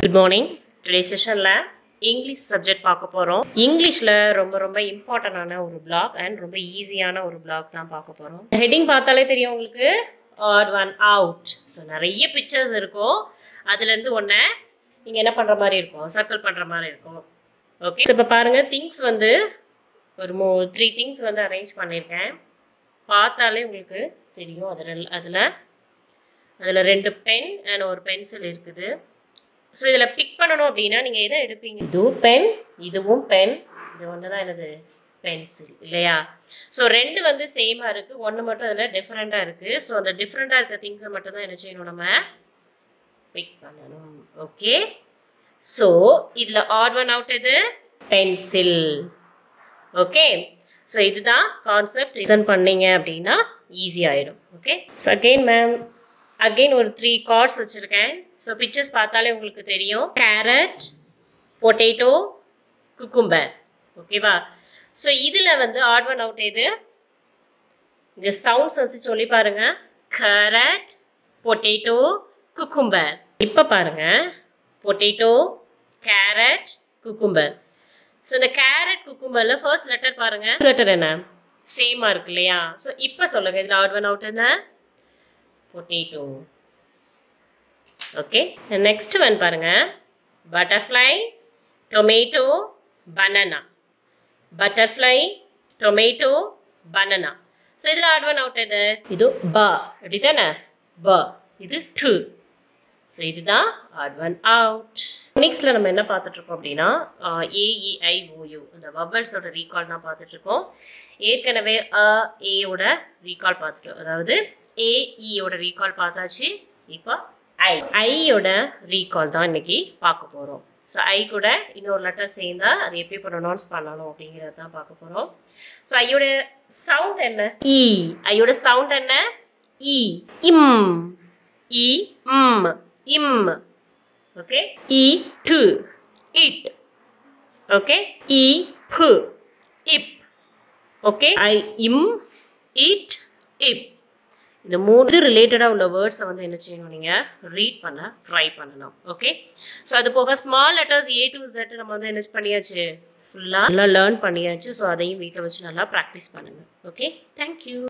good morning today செஷனில் English subject பார்க்க போகிறோம் இங்கிலீஷில் ரொம்ப ரொம்ப இம்பார்ட்டண்டான ஒரு பிளாக் அண்ட் ரொம்ப ஈஸியான ஒரு பிளாக் தான் பார்க்க போகிறோம் ஹெட்டிங் பார்த்தாலே தெரியும் உங்களுக்கு ஆர் ஒன் அவுட் ஸோ நிறைய பிக்சர்ஸ் இருக்கும் அதுலேருந்து ஒன்றை நீங்கள் என்ன பண்ணுற மாதிரி இருக்கும் சர்க்கிள் பண்ணுற மாதிரி இருக்கும் ஓகே இப்போ பாருங்கள் திங்ஸ் வந்து ஒரு மூ த்ரீ திங்ஸ் வந்து அரேஞ்ச் பண்ணியிருக்கேன் பார்த்தாலே உங்களுக்கு தெரியும் அதில் அதில் அதில் ரெண்டு பென் அண்ட் ஒரு பென்சில் இருக்குது ஸோ இதில் பிக் பண்ணணும் அப்படின்னா நீங்கள் எதை எடுப்பீங்க இதுவும் பென் இதுவும் பென் இது ஒன்று தான் என்னது பென்சில் இல்லையா ஸோ ரெண்டு வந்து சேமாக இருக்குது ஒன்று மட்டும் அதில் டிஃப்ரெண்ட்டாக இருக்குது ஸோ அந்த டிஃப்ரெண்ட்டாக இருக்க திங்ஸை மட்டும் தான் என்ன செய்யணும் நம்ம பிக் பண்ணணும் ஓகே ஸோ இதில் ஆட் ஒன் அவுட் எது பென்சில் ஓகே ஸோ இதுதான் கான்செப்ட் ரிசன் பண்ணீங்க அப்படின்னா ஈஸி ஆயிடும் okay so again ma'am again ஒரு த்ரீ கார்ட்ஸ் வச்சுருக்கேன் ஸோ பிக்சர்ஸ் பார்த்தாலே உங்களுக்கு தெரியும் கேரட் பொட்டேட்டோ குக்கும்பர் ஓகேவா ஸோ இதில் வந்து ஆட் ஒன் அவுட் எது இந்த சவுண்ட்ஸ் வச்சு சொல்லி பாருங்க கேரட் பொட்டேட்டோ குக்கும்பர் இப்போ பாருங்க பொட்டேட்டோ கேரட் குக்கும்பர் ஸோ இந்த கேரட் குக்கும்பரில் ஃபர்ஸ்ட் லெட்டர் பாருங்க லெட்டர் என்ன சேமாக இருக்கு இல்லையா ஸோ இப்போ சொல்லுங்க இதில் ஆட் ஒன் அவுட் என்ன பொட்டேட்டோ ஓகே நெக்ஸ்ட் ஒன் பாருங்க butterfly tomato banana butterfly tomato banana so இதில் ஆட் ஒன் அவுட் எது இது ப அப்படி தானே ப இது டு ஸோ இதுதான் ஆட் ஒன் அவுட் நெக்ஸ்ட்ல நம்ம என்ன பார்த்துட்ருக்கோம் அப்படின்னா ஏஇஐஓயு இந்த வவல்ஸோட ரீகால் தான் பார்த்துட்ருக்கோம் ஏற்கனவே அ ஏயோட ரீகால் பார்த்துட்டோம் அதாவது ஏஇயோட ரீகால் பார்த்தாச்சு இப்போ ஐ ஐயோட ரீகால் தான் இன்னைக்கு பார்க்க போகிறோம் ஸோ ஐ கூட இன்னொரு லெட்டர் சேர்ந்தா அது எப்படி ப்ரொனவுன்ஸ் பண்ணணும் அப்படிங்கிறது தான் பார்க்க போகிறோம் ஸோ ஐயோட சவுண்ட் என்ன இ ஐயோட சவுண்ட் என்ன இ இம் இ ம் இம் ஓகே இ டு இட் ஓகே இ பு இப் ஓகே ஐ இம் இட் இப் இந்த மூணு ரிலேட்டடாக உள்ள வேர்ட்ஸை வந்து என்ன செய்யணும் நீங்கள் ரீட் பண்ண ட்ரை பண்ணணும் ஓகே ஸோ அது போக small letters A to Z நம்ம வந்து என்ன பண்ணியாச்சு ஃபுல்லாக நல்லா லேர்ன் பண்ணியாச்சு ஸோ அதையும் வீட்டில் வச்சு நல்லா ப்ராக்டிஸ் பண்ணுங்கள் ஓகே தேங்க்யூ